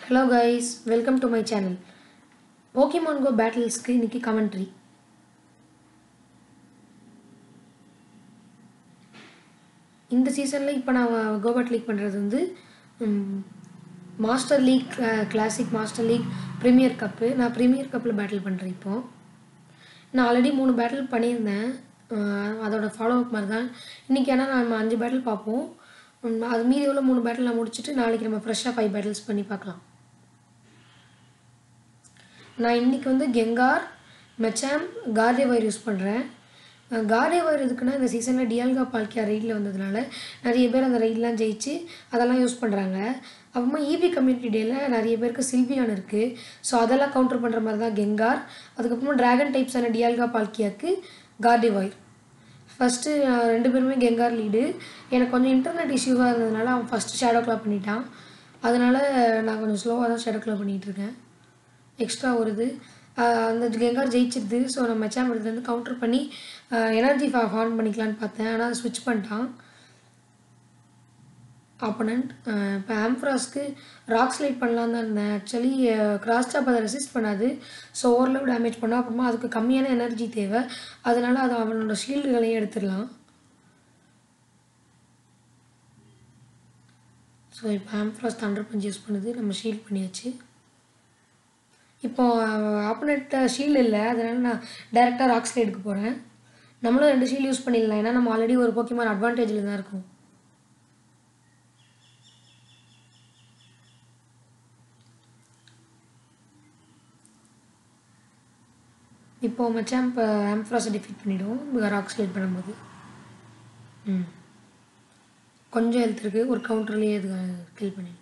hello guys welcome to my channel Pokemon go பேட்டில்ஸ்க்கு இன்னைக்கு commentary இந்த சீசனில் இப்போ நான் கோ பேட் லீக் பண்ணுறது வந்து master league classic master league premier cup நான் ப்ரீமியர் கப்பில் பேட்டில் பண்ணுறேன் இப்போது நான் ஆல்ரெடி மூணு பேட்டில் பண்ணியிருந்தேன் அஹ் அதோட ஃபாலோ அப் மாதிரி தான் இன்றைக்கி ஆனால் நம்ம அஞ்சு பேட்டில் பார்ப்போம் உம், அது மீதி உள்ள மூணு பேட்டில் நான் முடிச்சுட்டு நாளைக்கு நம்ம ஃப்ரெஷ்ஷாக ஃபைவ் பேட்டில்ஸ் பண்ணி பார்க்கலாம் நான் இன்றைக்கி வந்து கெங்கார் மெச்சாம் கார்டே வயர் யூஸ் பண்ணுறேன் கார்டே வயர் எதுக்குன்னா இந்த சீசனில் டியால்கா பால்கியா ரைடில் வந்ததுனால நிறைய பேர் அந்த ரைட்லாம் ஜெயிச்சு அதெல்லாம் யூஸ் பண்ணுறாங்க அப்புறமா இபி கம்யூனிட்டி டேயில் நிறைய பேருக்கு சில்வியான் இருக்குது ஸோ அதெல்லாம் கவுண்டர் பண்ணுற மாதிரி தான் கெங்கார் அதுக்கப்புறமா டிராகன் டைப்ஸான டியால்கா பால்கியாக்கு கார்டே வயர் ஃபஸ்ட்டு ரெண்டு பேருமே கெங்கார் லீடு எனக்கு கொஞ்சம் இன்டர்நெட் இஷ்யூவாக இருந்ததுனால அவன் ஃபஸ்ட்டு ஷேடோ கிளாப் பண்ணிட்டான் அதனால் நான் கொஞ்சம் ஸ்லோவாக தான் ஷேடோ கிளாப் பண்ணிகிட்டு இருக்கேன் எக்ஸ்ட்ரா வருது ஆஹ் அந்த கெங்கார் ஜெயிச்சிருது ஸோ நம்ம மெச்சாம் வந்து கவுண்டர் பண்ணி எனர்ஜி ஃபார்ம் பண்ணிக்கலான்னு பார்த்தேன் ஆனால் அதை ஸ்விட்ச் பண்ணிட்டான் ஆப்போனண்ட் இப்போ ஆம்ஃப்ராஸ்க்கு ராக் ஸ்லைட் பண்ணலான்னு தான் இருந்தேன் ஆக்சுவலி கிராஸ் சாப் அதை ரெசிஸ்ட் பண்ணாது ஸோ ஓரளவு டேமேஜ் பண்ணோம் அப்புறமா அதுக்கு கம்மியான எனர்ஜி தேவை அதனால அது அவனோட ஷீல்டுகளையும் எடுத்துடலாம் ஸோ இப்போ ஆம்ஃப்ராஸ் தண்டர் பஞ்ச் யூஸ் பண்ணுது நம்ம ஷீல்ட் பண்ணியாச்சு இப்போ ஆப்போனண்ட்ட ஷீல்டு இல்லை அதனால நான் டேரெக்டாக ராக் ஸ்லைடுக்கு போகிறேன் நம்மளும் ரெண்டு ஷீல்டு யூஸ் பண்ணிடலாம் ஏன்னா நம்ம ஆல்ரெடி ஒரு போக்கிமான் அட்வான்டேஜில் தான் இருக்கும் இப்போ மச்சான் இப்போ ஆம்ஃப்ராஸை டிஃபீட் பண்ணிவிடும் ராக் ஸ்லைட் பண்ணும்போது ம் கொஞ்சம் ஹெல்த் இருக்குது ஒரு கவுண்டர்லேயே அது கில் பண்ணிடும்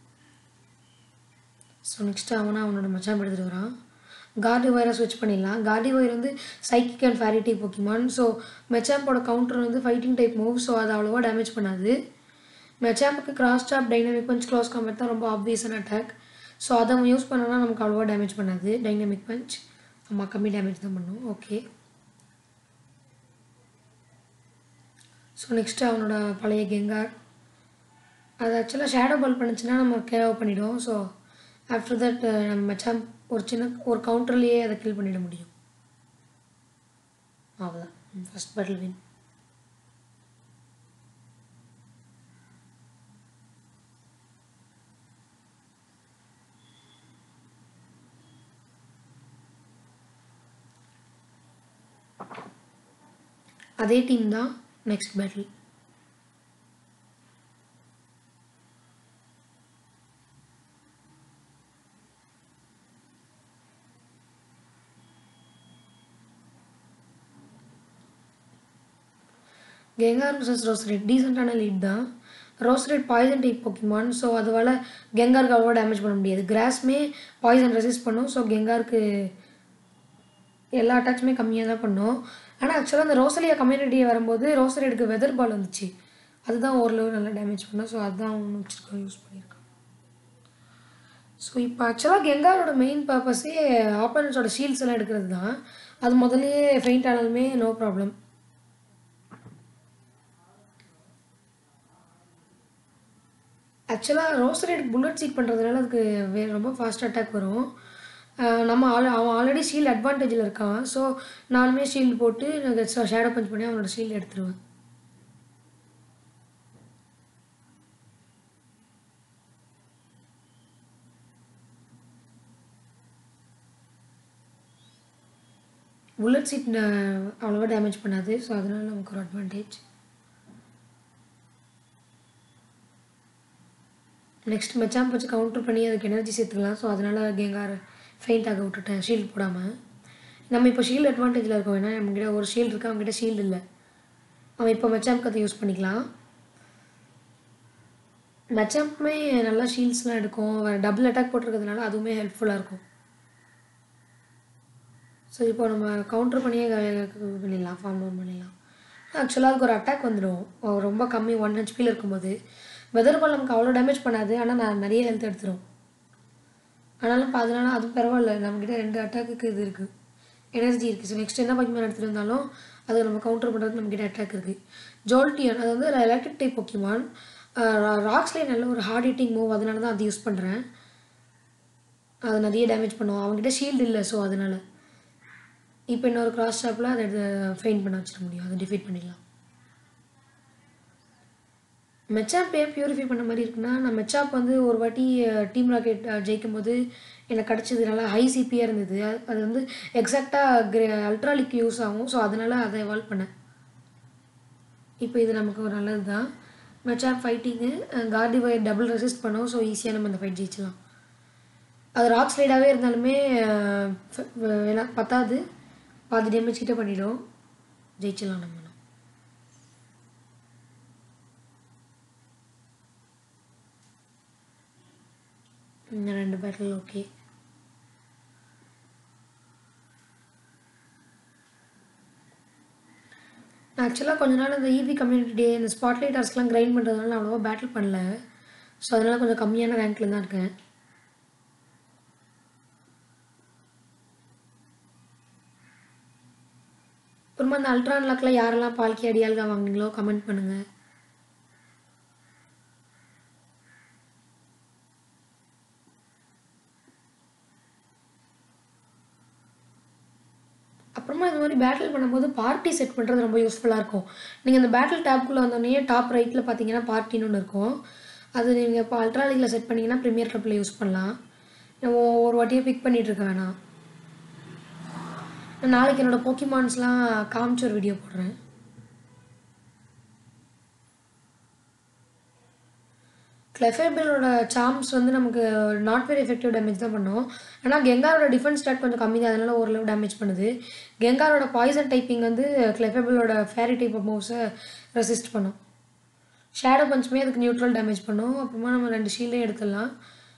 ஸோ நெக்ஸ்ட்டு அவனா அவனோட மச்சான் எடுத்துகிட்டு வரான் கார்டி வயரை ஸ்விட்ச் பண்ணிடலாம் கார்டி வயர் வந்து psychic and fairy type Pokemon so மெச்சாம்போட கவுண்டர் வந்து ஃபைட்டிங் டைப் மூவ் ஸோ அது அவ்வளோவா டேமேஜ் பண்ணாது மெச்சாம்புக்கு cross chop dynamic punch close combat தான் ரொம்ப ஆப்வியஸான அட்டாக் ஸோ அதை அவன் யூஸ் பண்ணோன்னா நமக்கு அவ்வளோவா டேமேஜ் பண்ணாது டைனமிக் பஞ்ச் ஆமாம் கம்மி டேமேஜ் தான் பண்ணும் ஓகே ஸோ நெக்ஸ்ட்டு அவனோட பழைய கெங்கார் அது ஆக்சுவலாக ஷேடோ பால் பண்ணுச்சுன்னா நம்ம கேவ் பண்ணிவிடுவோம் ஸோ ஆஃப்டர் தட் நம்ம மச்சான் ஒரு சின்ன ஒரு கவுண்டர்லேயே அதை கில் பண்ணிட முடியும் அவ்வளோதான் ஃபஸ்ட் பேட்டில் வின் அதே டீம் தான் next battle Gengar vs Roserade டீசெண்டான லீட் தான் Roserade poison type Pokemon so அதுவால் கெங்காருக்கு அவ்வளோ டேமேஜ் பண்ண முடியாது கிராஸ்மே பாய்சன் ரெசிஸ்ட் பண்ணும் ஸோ கெங்காருக்கு எல்லா அட்டாக்ஸுமே கம்மியாக தான் பண்ணும் ஆனால் ஆக்சுவலாக அந்த ரோசலியா கம்யூனிட்டியை வரும்போது ரோஸ் ரெட்டுக்கு வெதர் பால் வந்துச்சு அதுதான் ஓரளவு நல்லா டேமேஜ் பண்ணும் ஸோ அதுதான் அவனு வச்சுருக்கான் யூஸ் பண்ணியிருக்கான் ஸோ இப்போ ஆக்சுவலாக கெங்காரோட மெயின் பர்பஸே ஆப்போனன்ஸோட ஷீல்ட்ஸ் எல்லாம் எடுக்கிறது தான் அது முதல்லயே ஃபெயிண்ட் ஆனாலுமே நோ ப்ராப்ளம் ஆக்சுவலாக ரோஸ் ரேட் புல்லட் சீட் பண்ணுறதுனால அதுக்கு வே ரொம்ப ஃபாஸ்ட் அட்டாக் வரும் அஹ் நம்ம ஆல் அவன் ஆல்ரெடி ஷீல்டு அட்வான்டேஜில் இருக்கான் ஸோ நானுமே ஷீல்டு போட்டு ஷேடோ பஞ்ச் பண்ணி அவனோட ஷீல்டு எடுத்துருவேன் புல்லட் சீட் அவ்வளோவா டேமேஜ் பண்ணாது ஸோ அதனால நமக்கு ஒரு அட்வான்டேஜ் நெக்ஸ்ட் மெச்சாம் வச்சு கவுண்டர் பண்ணி அதுக்கு எனர்ஜி சேர்த்துக்கலாம் ஸோ அதனால் கேங்கார் ஃபெயிண்ட் ஆக விட்டுட்டேன் ஷீல்டு போடாமல் நம்ம இப்போ ஷீல்டு அட்வான்டேஜில் இருக்கோம் ஏன்னா நம்மகிட்ட ஒரு ஷீல்டு இருக்கு அவங்ககிட்ட ஷீல்டு இல்லை அவன் இப்போ மெச்சாம்க்கு அதை யூஸ் பண்ணிக்கலாம் மெச்சாம்புமே நல்லா ஷீல்ட்ஸ்லாம் எடுக்கும் டபுள் அட்டாக் போட்டிருக்கிறதுனால அதுவுமே ஹெல்ப்ஃபுல்லாக இருக்கும் ஸோ இப்போ நம்ம கவுண்டர் பண்ணியே க- பண்ணிடலாம் ஃபார்ம் டவுன் பண்ணிடலாம் ஆக்சுவலாக அதுக்கு ஒரு அட்டாக் வந்துடும் ரொம்ப கம்மி ஒன் ஹெச்பியில் இருக்கும்போது வெதர் பால் நமக்கு அவ்வளோ டேமேஜ் பண்ணாது ஆனால் நான் நிறைய ஹெல்த் எடுத்துரும் ஆனாலும் இப்போ அதனால அது பரவாயில்ல நம்மக்கிட்ட ரெண்டு அட்டாக்குக்கு இது இருக்குது எனர்ஜி இருக்குது ஸோ நெக்ஸ்ட் என்ன பக்கிமான் எடுத்துகிட்டு இருந்தாலும் அதை நம்ம கவுண்டர் பண்ணுறதுக்கு நம்மக்கிட்ட அட்டாக் இருக்குது ஜோல்டியன் அது வந்து எலக்ட்ரிக் டைப் பொக்கிமான் ராக்ஸ்லேயே நல்ல ஒரு ஹார்ட் ஹிட்டிங் மூவ் அதனால தான் அது யூஸ் பண்ணுறேன் அது நிறைய டேமேஜ் பண்ணுவோம் அவங்ககிட்ட ஷீல்டு இல்லை ஸோ அதனால் இப்போ இன்னொரு கிராஸ் ஷாப்பில் அதை ஃபெயின் பண்ண வச்சிட முடியும் அதை டிஃபீட் பண்ணிடலாம் மெச்சாப் ஏன் பியூரிஃபை பண்ண மாதிரி இருக்குன்னா நான் மெச்சாப் வந்து ஒரு வாட்டி டீம் ராக்கெட் ஜெயிக்கும் போது எனக்கு கிடச்சது நல்லா ஹை சிபியாக இருந்தது அது- அது வந்து எக்ஸாக்டாக கிரே அல்ட்ராலிக் யூஸ் ஆகும் ஸோ அதனால் அதை எவால்வ் பண்ணேன் இப்போ இது நமக்கு ஒரு நல்லது தான் matchup fighting Gardevoir double resist பண்ணோம் ஸோ ஈஸியாக நம்ம இந்த ஃபைட் ஜெயிச்சலாம் அது ராக் ஸ்லைடாகவே இருந்தாலுமே அஹ், ஃப- வ- வேணா பத்தாது பாதி டேமேஜ் கிட்ட பண்ணிடும் ஜெயிச்சிடலாம் நம்ம இந்த ரெண்டு பேட்டில் ஓகே நான் ஆக்சுவலாக கொஞ்ச நாள் இந்த இபி கம்யூனிட்டி டே இந்த ஸ்பாட்லைட் ஹார்ஸ்க்கெலாம் கிரைண்ட் பண்ணுறதுனால நான் அவ்வளோவா பேட்டில் பண்ணல ஸோ அதனால் கொஞ்சம் கம்மியான ரேங்க்கில் தான் இருக்கேன் அப்புறமா அந்த அல்ட்ரான் லாக்கில் யாரெல்லாம் பால்கி அடியாளுగా வாங்குனீங்களோ கமெண்ட் பண்ணுங்கள் அப்புறமா இந்த மாதிரி பேட்டில் பண்ணும்போது பார்ட்டி செட் பண்ணுறது ரொம்ப யூஸ்ஃபுல்லாக இருக்கும் நீங்கள் இந்த பேட்டில் டேப்குள்ளே வந்தோடனே டாப் ரைட்டில் பார்த்தீங்கன்னா பார்ட்டின்னு ஒன்று இருக்கும் அது நீங்கள் இப்போ அல்ட்ரா லீக்ல செட் பண்ணிங்கன்னா ப்ரீமியர் கிளப்பில் யூஸ் பண்ணலாம் நம்ம ஒரு வாட்டியே பிக் பண்ணிட்டு இருக்க வேணாம் நான் நாளைக்கு என்னோடய போக்கிமான்ஸ்லாம் காமிச்சு ஒரு வீடியோ போடுறேன் கிளெஃபேபிளோட சார்ம்ஸ் வந்து நமக்கு நாட் வெரி எஃபெக்டிவ் டேமேஜ் தான் பண்ணும் ஆனால் கெங்காரோட டிஃபென்ஸ் ஸ்டாட் கொஞ்சம் கம்மி தான் அதனால ஓரளவு டேமேஜ் பண்ணுது கெங்காரோட பாய்சன் டைப்பிங் வந்து கிளெஃபேபிளோட ஃபேரி டைப் ஆஃப் மூவ்ஸை ரெசிஸ்ட் பண்ணும் ஷேடோ பஞ்சுமே அதுக்கு நியூட்ரல் டேமேஜ் பண்ணும் அப்புறமா நம்ம ரெண்டு ஷீல்டையும் எடுத்துடலாம்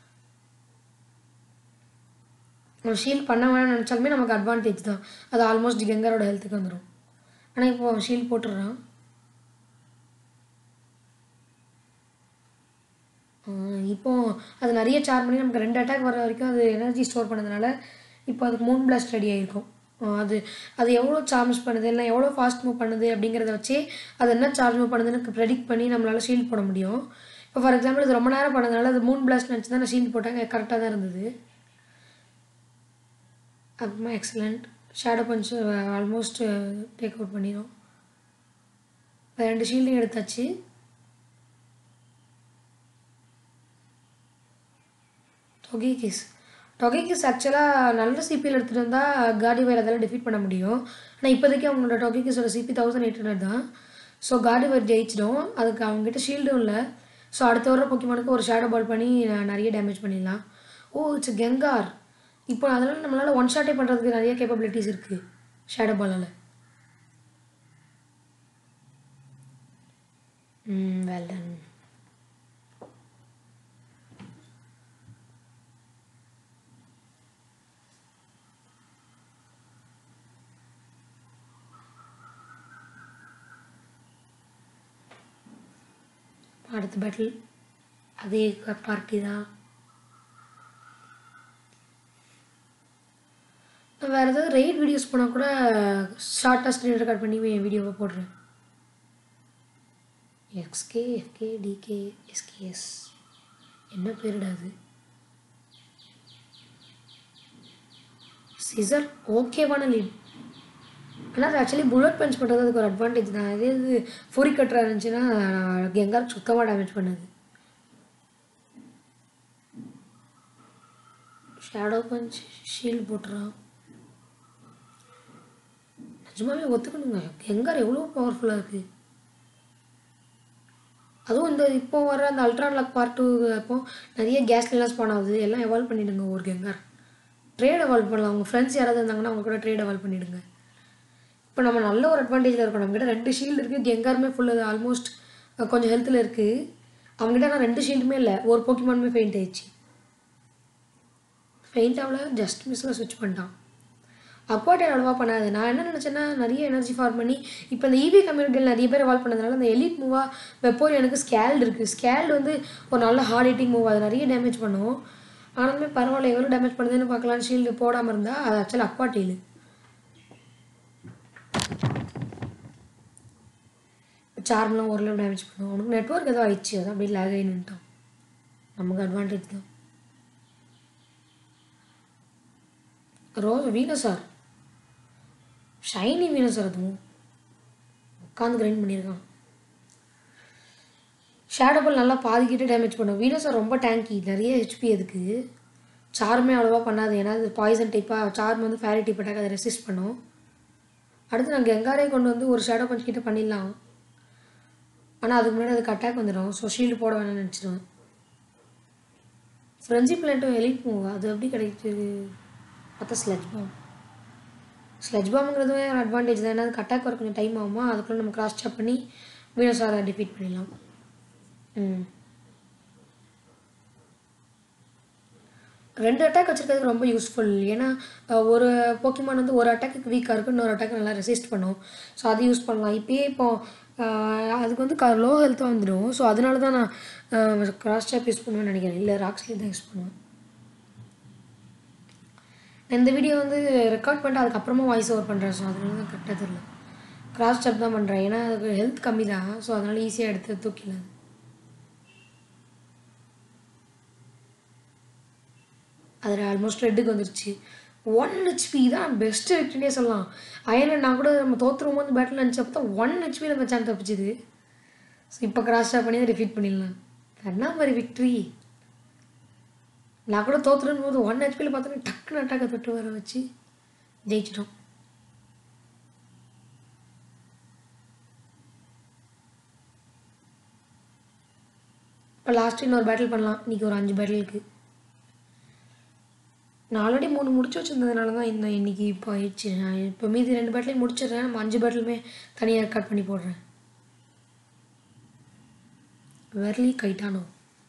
நம்ம ஷீல் பண்ண வேணாம்னு நினச்சாலுமே நமக்கு அட்வான்டேஜ் தான் அது ஆல்மோஸ்ட் கெங்காரோட ஹெல்த்துக்கு வந்துடும் ஆனால் இப்போ அவன் ஷீல் போட்டுடுறான் ஆஹ் இப்போ அது நிறைய சார் பண்ணி நமக்கு ரெண்டு அட்டாக் வர வரைக்கும் அது எனர்ஜி ஸ்டோர் பண்ணதுனால இப்போ அதுக்கு மூன் பிளாஸ்ட் ரெடி ஆகிருக்கும் அது அது எவ்வளோ சார்ஜ் பண்ணுது இல்லை எவ்வளோ ஃபாஸ்ட் மூவ் பண்ணுது அப்படிங்கிறத வச்சு அது என்ன சார்ஜ் மூவ் பண்ணுதுன்னு ப்ரெடிக்ட் பண்ணி நம்மளால் ஷீல்ட் போட முடியும் இப்போ ஃபார் எக்ஸாம்பிள் இது ரொம்ப நேரம் பண்ணதுனால அது மூன் பிளாஸ்ட் நினச்சி தான் நான் ஷீல்ட் போட்டாங்க கரெக்டாக தான் இருந்தது அப்புறமா excellent shadow punch almost take out பண்ணிடும் இப்போ ரெண்டு ஷீல்டையும் எடுத்தாச்சு டொகேகிஸ் டொகேகிஸ் ஆக்சுவலாக நல்ல சிபியில் எடுத்துகிட்டு வந்தால் காடி வயர் அதெல்லாம் டிஃபீட் பண்ண முடியும் ஆனால் இப்போதைக்கு அவங்களோட டொகேகிஸோட சிபி தௌசண்ட் எயிட் ஹண்ட்ரட் தான் ஸோ காடி வயர் ஜெயிச்சிடும் அதுக்கு அவங்ககிட்ட ஷீல்டும் இல்லை ஸோ அடுத்த வர பொக்கிமானுக்கு ஒரு ஷேடோ பால் பண்ணி ந- நிறைய டேமேஜ் பண்ணிடலாம் ஓ இட்ஸ் கெங்கார் இப்போ அதனால் நம்மளால் ஒன் ஷாட்டே பண்ணுறதுக்கு நிறைய கேப்பபிலிட்டிஸ் இருக்குது ஷேடோ பாலால் ம் வெல் டன் அடுத்த பேட்டில் அதே பார்ட்டி தான் நான் வேறு ஏதாவது ரைட் வீடியோஸ் போனால் கூட ஷார்ட்டாக ஸ்க்ரீன் ரெக்கார்ட் பண்ணி வீடியோவை போடுறேன் எக்ஸ்கே எஃப்கே டிகே எஸ்கேஎஸ் என்ன பேருடா அது சிசர் ஓகேவான லீட் ஆனால் அது ஆக்சுவலி புல்லட் பஞ்ச் பண்ணுறது அதுக்கு ஒரு அட்வான்டேஜ் தான் அதே இது ஃபுரி கட்டுறா இருந்துச்சுன்னா எங்காவது சுத்தமாக டேமேஜ் பண்ணுது ஷேடோ பஞ்ச் ஷீல்டு போட்டுறான் நிஜமாவே ஒத்துக்கணுங்க எங்கார் எவ்வளோ பவர்ஃபுல்லாக இருக்குது அதுவும் இந்த இப்போ வர அந்த அல்ட்ரான் லாக் பார்ட் டூ அப்போ நிறைய கேஸ்லாம் ஸ்பான் ஆகுது எல்லாம் எவால்வ் பண்ணிடுங்க ஒரு கெங்கார் ட்ரேட் எவால்வ் பண்ணலாம் உங்கள் ஃப்ரெண்ட்ஸ் யாராவது இருந்தாங்கன்னா அவங்க கூட ட்ரேட் எவால்வ் பண்ணிடுங்க இப்போ நம்ம நல்ல ஒரு அட்வான்டேஜில் இருக்கோம் நம்மகிட்ட ரெண்டு ஷீல்டு இருக்குது கெங்காருமே ஃபுல் அது ஆல்மோஸ்ட் கொஞ்சம் ஹெல்த்தில் இருக்குது அவங்ககிட்ட நான் ரெண்டு ஷீல்டுமே இல்லை ஒரு போக்கிமானுமே ஃபெயிண்ட் ஆயிடுச்சு ஃபெயிண்ட் ஆகல ஜஸ்ட் மிஸ்ஸில் ஸ்விட்ச் பண்ணிட்டான் அக்வாட்டர் அவ்வளோவா பண்ணாது நான் என்ன நினச்சேன்னா நிறைய எனர்ஜி ஃபார்ம் பண்ணி இப்போ இந்த இவி கம்யூனிட்டியில் நிறைய பேர் வால் பண்ணதுனால அந்த எலிட் மூவாக வெப்போரி எனக்கு ஸ்கேல்டு இருக்குது ஸ்கேல்டு வந்து ஒரு நல்ல ஹார்ட் ஹிட்டிங் மூவ் அது நிறைய டேமேஜ் பண்ணும் ஆனாலுமே பரவாயில்ல எவ்வளோ டேமேஜ் பண்ணுதுன்னு பார்க்கலான்னு ஷீல்டு போடாமல் இருந்தால் அது ஆக்சுவலாக அக்வாட்டீலு சார்ம்லாம் ஓரளவு டேமேஜ் பண்ணுவோம் அவனுக்கு நெட்ஒர்க் ஏதோ ஆயிடுச்சு அதான் அப்படியே லேக் ஆகி நின்ட்டான் நமக்கு அட்வான்டேஜ் தான் ரோ வீனஸார் ஷைனி வீனஸார் அதுவும் உட்காந்து கிரைண்ட் பண்ணியிருக்கான் ஷேடோபல் நல்லா பாதிக்கிட்டு டேமேஜ் பண்ணும் வீனஸார் ரொம்ப டேங்கி நிறைய ஹெச்பி அதுக்கு சாருமே அவ்வளோவா பண்ணாது ஏன்னா அது பாய்சன் டைப்பாக சார்ம் வந்து ஃபேரி டைப் அட்டாக் அதை ரெசிஸ்ட் பண்ணும் அடுத்து நான் கெங்காரே கொண்டு வந்து ஒரு ஷேடோ பஞ்ச் கிட்ட பண்ணிடலாம் ஆனால் அதுக்கு முன்னாடி அதுக்கு அட்டாக் வந்துடும் ஸோ ஷீல்டு போட வேணாம்னு நினச்சிடுவேன் ஃப்ரெஞ்சி பிளான்ட்டும் எலிட் மூவ் அது எப்படி கிடைக்குது பார்த்தா ஸ்லெஜ் பாம் ஸ்லெஜ் பாம்ங்கிறதுமே ஒரு அட்வான்டேஜ் தான் ஏன்னா அதுக்கு அட்டாக் வர கொஞ்சம் டைம் ஆகுமா அதுக்குள்ளே நம்ம கிராஸ் சாப் பண்ணி வீனஸாரை டிஃபீட் பண்ணிடலாம் ம் ரெண்டு அட்டாக் வச்சிருக்கிறது ரொம்ப யூஸ்ஃபுல் ஏன்னா அஹ், ஒரு போக்கிமான் வந்து ஒரு அட்டாக்கு வீக்காக இருக்கும் இன்னொரு அட்டாக் நல்லா ரெசிஸ்ட் பண்ணும் ஸோ அது யூஸ் பண்ணலாம் இப்பயே இப்போ அஹ், அதுக்கு வந்து க லோ ஹெல்த்தாக வந்துடும் ஸோ அதனால தான் நான் கிராஸ் சாப் யூஸ் பண்ணுவேன்னு நினைக்கிறேன் இல்லை ராக்ஸ்லி தான் யூஸ் பண்ணுவேன் நான் இந்த வீடியோ வந்து ரெக்கார்ட் பண்ணிட்டு அதுக்கப்புறமா வாய்ஸ் ஓவர் பண்ணுறேன் ஸோ அதனால தான் கரெக்டாக தெரியல கிராஸ் சாப் தான் பண்ணுறேன் ஏன்னா அதுக்கு ஹெல்த் கம்மி தான் ஸோ அதனால ஈஸியாக எடுத்து தூக்கிடலாம் அதில் ஆல்மோஸ்ட் ரெட்டுக்கு வந்துருச்சு ஒன் ஹெச்பி தான் பெஸ்ட்டு விக்டரியே சொல்லலாம் அயனில் நான் கூட நம்ம தோற்றுரும் போது பேட்டில் நினச்சப்போ தான் ஒன் ஹெச்பியில் நம்ம சான் தப்பிச்சுது ஸோ இப்போ கிராஸ் பண்ணி அதை டிஃபீட் பண்ணிடலாம் என்ன மாதிரி விக்ட்ரி நான் கூட தோற்றுரும் போது ஒன் ஹெச்பியில் பார்த்தோன்னா டக்குன்னு அட்டாக்கை தொட்டு வர வச்சு ஜெயிச்சிட்டோம் இப்போ லாஸ்ட்டு இன்னொரு பேட்டில் பண்ணலாம் இன்றைக்கி ஒரு அஞ்சு பேட்டிலுக்கு நான் ஆல்ரெடி மூணு முடிச்சு வச்சிருந்ததுனால தான் இந்த இன்னைக்கு இப்போ ஆயிடுச்சு நான் இப்போ மீதி ரெண்டு பேட்டிலையும் முடிச்சிடுறேன் நம்ம அஞ்சு பேட்டிலுமே தனியாக கட் பண்ணி போடுறேன் வெர்லி கைட்டானோ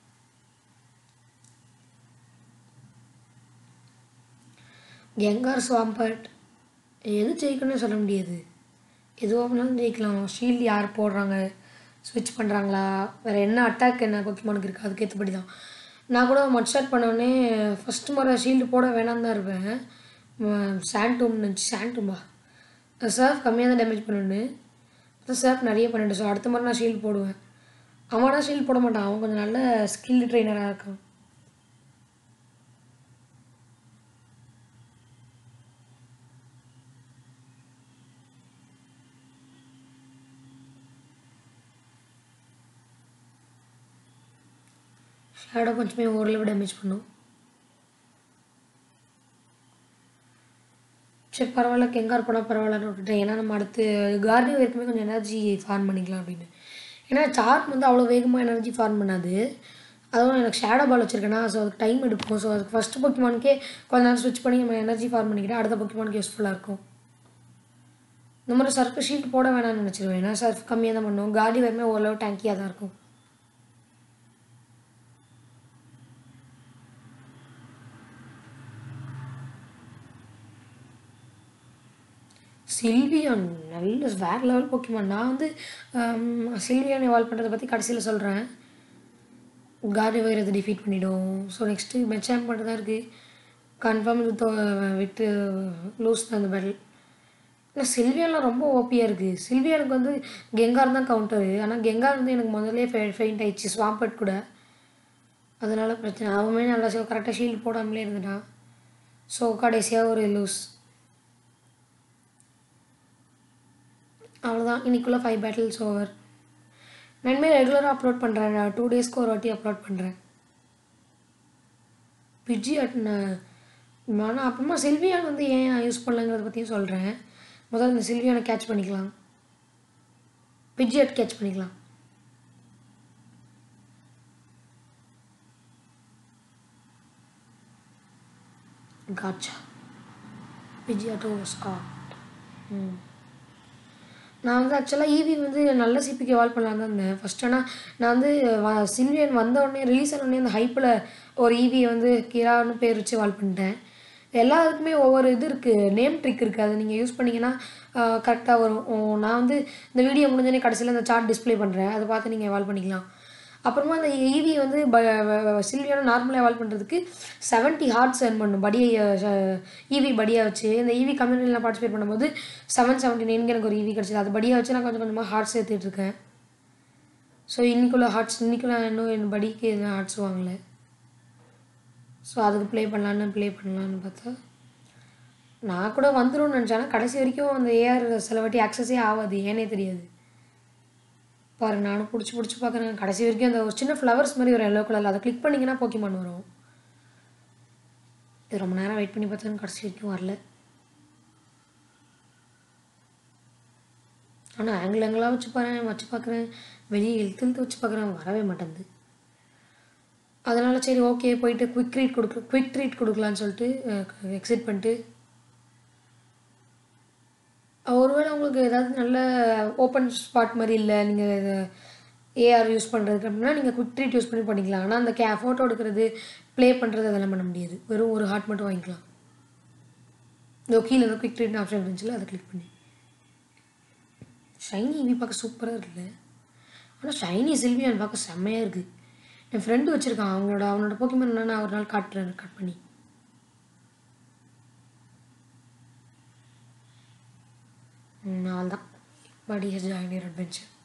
கெங்கார் ஸ்வாம்பர்ட் எது ஜெயிக்கணும்னு சொல்ல முடியாது எதுவாக வேணாலும் ஜெயிக்கலாம் ஷீல்டு யார் போடுறாங்க ஸ்விட்ச் பண்ணுறாங்களா வேறு என்ன அட்டாக் என்ன பொக்கிமானுக்கு இருக்குது அதுக்கேற்றபடி தான் நான் கூட மட் ஸ்டார்ட் பண்ணோடனே ஃபஸ்ட்டு முறை ஷீல்டு போட வேணாம் தான் இருப்பேன் சாண்டூம் நினச்சி சாண்டூம்பா சர்ஃப் கம்மியாக தான் டேமேஜ் பண்ணணுன்னு அப்புறம் சர்ஃப் நிறைய பண்ணிட்டு ஸோ அடுத்த மாதிரி நான் ஷீல்டு போடுவேன் அவனா ஷீல்டு போட மாட்டான் அவன் கொஞ்சம் நல்ல ஸ்கில்டு ட்ரைனராக இருக்கான் ஷேடோ கொஞ்சமே ஓரளவு டேமேஜ் பண்ணும் சரி பரவாயில்ல கெங்கார் போனால் பரவாயில்லன்னு விட்டுட்டேன் ஏன்னா நம்ம அடுத்து கார்டியோ வரைக்குமே கொஞ்சம் எனர்ஜி ஃபார்ம் பண்ணிக்கலாம் அப்படின்னு ஏன்னா சார்ட் வந்து அவ்வளோ வேகமாக எனர்ஜி ஃபார்ம் பண்ணாது அதுவும் எனக்கு ஷேடோ பால் வச்சுருக்கேன்னா ஸோ அதுக்கு டைம் எடுக்கும் ஸோ அதுக்கு ஃபஸ்ட்டு பொக்கிமானுக்கே கொஞ்ச நேரம் ஸ்விட்ச் பண்ணி நம்ம எனர்ஜி ஃபார்ம் பண்ணிக்கிட்டா அடுத்த பொக்கிமானுக்கு யூஸ்ஃபுல்லாக இருக்கும் இந்த மாதிரி சர்ஃப் ஷீல்ட் போட வேணாம்னு நினச்சிருவேன் ஏன்னா சர்ஃப் கம்மியாக தான் பண்ணும் காடி வரைமே ஓரளவு டேங்கியாக தான் இருக்கும் சில்வியான் நல்ல வேறு லெவல் போக்கிமான் நான் வந்து சில்வியான் எவால்வ் பண்ணுறதை பற்றி கடைசியில் சொல்கிறேன் கார்டி வைரத்தை டிஃபீட் பண்ணிடும் ஸோ நெக்ஸ்ட்டு மெச்சாம் மட்டும் தான் இருக்குது கன்ஃபார்ம் இது தோ- விட்டு லூஸ் தான் இந்த பேட்டில் ஆனால் சில்வியாலாம் ரொம்ப ஓப்பியாக இருக்குது சில்வியானுக்கு வந்து கெங்கார் தான் கவுண்டரு ஆனால் கெங்கார் வந்து எனக்கு முதல்ல ஃபெ ஃபெயிண்ட் ஆயிடுச்சு ஸ்வாம்பட் கூட அதனால பிரச்சனை அவனுமே நல்லா கரெக்டாக ஷீல்டு போடாமலே இருந்துட்டான் ஸோ கடைசியாக ஒரு லூஸ் அவ்வளோதான் இன்னைக்குள்ளே ஃபைவ் பேட்டில்ஸ் ஓவர் நான் இனிமேல் ரெகுலராக அப்லோட் பண்ணுறேன் டூ டேஸ்க்கு ஒரு வாட்டி அப்லோட் பண்ணுறேன் பிஜி அட் ஆனால் அப்புறமா சில்வியான் வந்து ஏன் யூஸ் பண்ணலங்கிறத பற்றியும் சொல்கிறேன் முதல்ல இந்த சில்வியானை கேட்ச் பண்ணிக்கலாம் பிஜியட் கேட்ச் பண்ணிக்கலாம் காட்சா பிஜியாட்டோ ஸ்காட் ம் நான் வந்து ஆக்சுவலாக ஈவி வந்து நல்ல சிபிக்கு வால் பண்ணலாம் தான் இருந்தேன் ஃபஸ்ட் ஆனால் நான் வந்து வ- சில்வியன் வந்த உடனே ரிலீஸ் ஆன உடனே அந்த ஹைப்பில் ஒரு ஈவியை வந்து கிரான்னு பேர் வச்சு வால் பண்ணிட்டேன் எல்லாருக்குமே ஒவ்வொரு இது இருக்குது நேம் ட்ரிக் இருக்குது அதை நீங்கள் யூஸ் பண்ணிங்கன்னா கரெக்டாக வரும் ஓ, நான் வந்து இந்த வீடியோ முடிஞ்சோடனே கடைசியில் இந்த சார்ட் டிஸ்ப்ளே பண்ணுறேன் அதை பார்த்து நீங்கள் வால் பண்ணிக்கலாம் அப்புறமா அந்த ஈவி வந்து ப சில்வியான நார்மலாக வால் பண்ணுறதுக்கு 70 ஹார்ட்ஸ் earn பண்ணும் படியை ஈவி படியாக வச்சு இந்த ஈவி கம்யூனிட்டியில் நான் பார்ட்டிசிபேட் பண்ணும்போது செவன் செவன்ட்டி நைனுக்கு எனக்கு ஒரு ஈவி கிடச்சிது அது படியாக வச்சு நான் கொஞ்சம் கொஞ்சமாக ஹார்ட்ஸ் சேர்த்துட்டு இருக்கேன் ஸோ இன்னைக்குள்ள ஹார்ட்ஸ் இன்னைக்கு நான் இன்னும் என் படிக்கு எதுவும் ஹார்ட்ஸ் வாங்கலை ஸோ அதுக்கு ப்ளே பண்ணலான்னு ப்ளே பண்ணலான்னு பார்த்தா நான் கூட வந்துரும்னு நினச்சேன் ஆனால் கடைசி வரைக்கும் அந்த ஏஆர் சில வாட்டி ஆக்சஸே ஆகாது ஏனே தெரியாது பாரு நானும் பிடிச்சி பிடிச்சி பார்க்குறேன் கடைசி வரைக்கும் அந்த ஒரு சின்ன ஃப்ளவர்ஸ் மாதிரி ஒரு எல்லோ கலரில் அதை கிளிக் பண்ணிங்கன்னா போக்கிமான் வரும் இது ரொம்ப நேரம் வெயிட் பண்ணி பார்த்தா கடைசி வரைக்கும் வரல ஆனால் ஆங்கிள் ஆங்கிளாக வச்சு பாருறேன் வச்சு பார்க்குறேன் வெளியே இழுத்து இழுத்து வச்சு பார்க்குறேன் வரவே மாட்டேங்குது அதனால சரி ஓகே போயிட்டு குவிக் ட்ரீட் கொடுக்க குவிக் ட்ரீட் கொடுக்கலான்னு சொல்லிட்டு எக்ஸிட் பண்ணிட்டு அஹ் ஒருவேளை உங்களுக்கு ஏதாவது நல்ல ஓப்பன் ஸ்பாட் மாதிரி இல்லை நீங்கள் ஏஆர் யூஸ் பண்ணுறதுக்கு அப்படின்னா நீங்கள் குவிக் ட்ரீட் யூஸ் பண்ணி பண்ணிக்கலாம் ஆனால் அந்த கே ஃபோட்டோ எடுக்கிறது ப்ளே பண்ணுறது அதெல்லாம் பண்ண முடியாது வெறும் ஒரு ஹார்ட் மட்டும் வாங்கிக்கலாம் இதோ கீழே ஏதோ குவிக் ட்ரீட் ஆப்ஷன் இருந்துச்சுல அதை கிளிக் பண்ணி ஷைனி இவி பார்க்க சூப்பராக இருக்குல்ல ஆனால் ஷைனி சில்வியான் பார்க்க செம்மையாக இருக்குது என் ஃப்ரெண்டு வச்சுருக்கான் அவங்களோட அவனோட போக்கிமன் நான் ஒரு நாள் காட்டுறேன் கட் பண்ணி நாள் தான் படி ஹஸ் ஜாயின் யர் அட்வென்ச்சர்